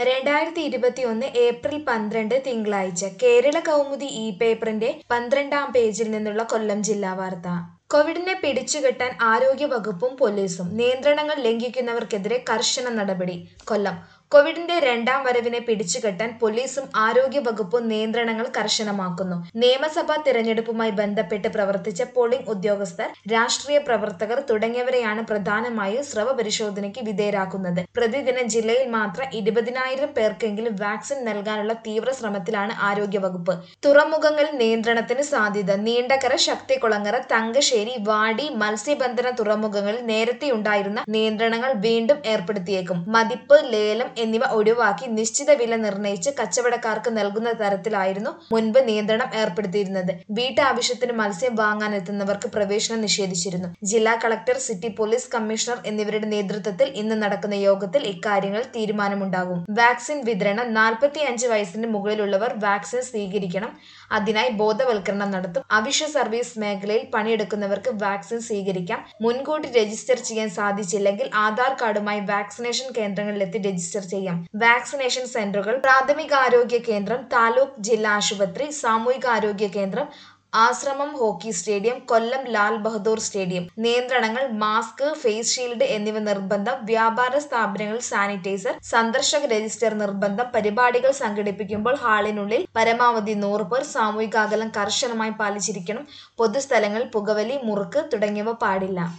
രണ്ടായിരത്തി ഇരുപത്തിയൊന്ന് ഏപ്രിൽ പന്ത്രണ്ട് തിങ്കളാഴ്ച കേരള കൗമുദി ഇ പേപ്പറിന്റെ പന്ത്രണ്ടാം പേജിൽ നിന്നുള്ള കൊല്ലം ജില്ലാ വാർത്ത കോവിഡിനെ പിടിച്ചുകെട്ടാൻ ആരോഗ്യ വകുപ്പും പോലീസും നിയന്ത്രണങ്ങൾ ലംഘിക്കുന്നവർക്കെതിരെ കർശന നടപടി കൊല്ലം കോവിഡിന്റെ രണ്ടാം വരവിനെ പിടിച്ചുകെട്ടാൻ പോലീസും ആരോഗ്യ വകുപ്പും നിയന്ത്രണങ്ങൾ കർശനമാക്കുന്നു നിയമസഭാ തിരഞ്ഞെടുപ്പുമായി ബന്ധപ്പെട്ട് പ്രവർത്തിച്ച പോളിംഗ് ഉദ്യോഗസ്ഥർ രാഷ്ട്രീയ പ്രവർത്തകർ തുടങ്ങിയവരെയാണ് പ്രധാനമായും സ്രവ പരിശോധനയ്ക്ക് വിധേയരാക്കുന്നത് പ്രതിദിനം ജില്ലയിൽ മാത്രം ഇരുപതിനായിരം പേർക്കെങ്കിലും വാക്സിൻ നൽകാനുള്ള തീവ്ര ശ്രമത്തിലാണ് ആരോഗ്യ വകുപ്പ് തുറമുഖങ്ങളിൽ നിയന്ത്രണത്തിന് സാധ്യത നീണ്ടകര ശക്തികുളങ്ങര തങ്കശ്ശേരി വാടി മത്സ്യബന്ധന തുറമുഖങ്ങളിൽ നേരത്തെയുണ്ടായിരുന്ന നിയന്ത്രണങ്ങൾ വീണ്ടും ഏർപ്പെടുത്തിയേക്കും മതിപ്പ് ലേലം എന്നിവ ഒഴിവാക്കി നിശ്ചിത വില നിർണ്ണയിച്ച് കച്ചവടക്കാർക്ക് നൽകുന്ന തരത്തിലായിരുന്നു മുൻപ് നിയന്ത്രണം ഏർപ്പെടുത്തിയിരുന്നത് വീട്ടാവശ്യത്തിന് മത്സ്യം വാങ്ങാനെത്തുന്നവർക്ക് പ്രവേശനം നിഷേധിച്ചിരുന്നു ജില്ലാ കളക്ടർ സിറ്റി പോലീസ് കമ്മീഷണർ എന്നിവരുടെ നേതൃത്വത്തിൽ ഇന്ന് നടക്കുന്ന യോഗത്തിൽ ഇക്കാര്യങ്ങൾ തീരുമാനമുണ്ടാകും വാക്സിൻ വിതരണം നാൽപ്പത്തി അഞ്ച് വയസ്സിന് മുകളിലുള്ളവർ വാക്സിൻ സ്വീകരിക്കണം അതിനായി ബോധവൽക്കരണം നടത്തും അവശ്യ സർവീസ് മേഖലയിൽ പണിയെടുക്കുന്നവർക്ക് വാക്സിൻ സ്വീകരിക്കാം മുൻകൂട്ടി രജിസ്റ്റർ ചെയ്യാൻ സാധിച്ചില്ലെങ്കിൽ ആധാർ കാർഡുമായി വാക്സിനേഷൻ കേന്ദ്രങ്ങളിലെത്തി രജിസ്റ്റർ ചെയ്യാം വാക്സിനേഷൻ സെന്ററുകൾ പ്രാഥമികാരോഗ്യ കേന്ദ്രം താലൂക്ക് ജില്ലാ ആശുപത്രി സാമൂഹികാരോഗ്യ കേന്ദ്രം Ashramam hockey stadium Kollam Lal Bahadur stadium നിയന്ത്രണങ്ങൾ മാസ്ക് ഫേസ് ഷീൽഡ് എന്നിവ നിർബന്ധം വ്യാപാര സ്ഥാപനങ്ങളിൽ സാനിറ്റൈസർ സന്ദർശക രജിസ്റ്റർ നിർബന്ധം പരിപാടികൾ സംഘടിപ്പിക്കുമ്പോൾ ഹാളിനുള്ളിൽ പരമാവധി നൂറ് പേർ സാമൂഹിക അകലം കർശനമായി പാലിച്ചിരിക്കണം പൊതുസ്ഥലങ്ങളിൽ പുകവലി മുറുക്ക് തുടങ്ങിയവ പാടില്ല